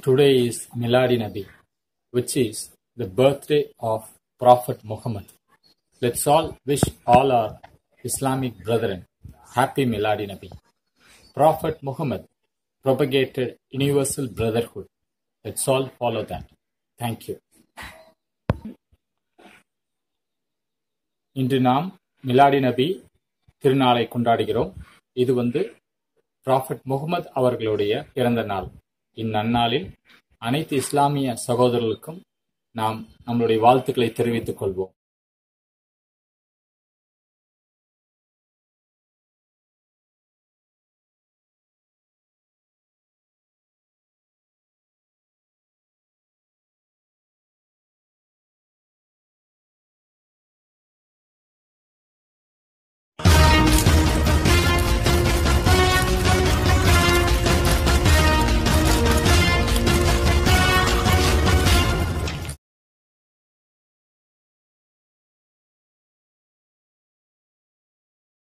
Today is Miladi Nabi, which is the birthday of Prophet Muhammad. Let's all wish all our Islamic brethren happy Miladi Nabi. Prophet Muhammad propagated universal brotherhood. Let's all follow that. Thank you. இன்று நாம் மிலாடி நபி திருநாளை கொண்டாடுகிறோம் இது வந்து prophet Mohammed அவர்களுடைய பிறந்த நாள் இந்நன்னாளில் அனைத்து இஸ்லாமிய சகோதரர்களுக்கும் நாம் நம்மளுடைய வாழ்த்துக்களை தெரிவித்துக் கொள்வோம்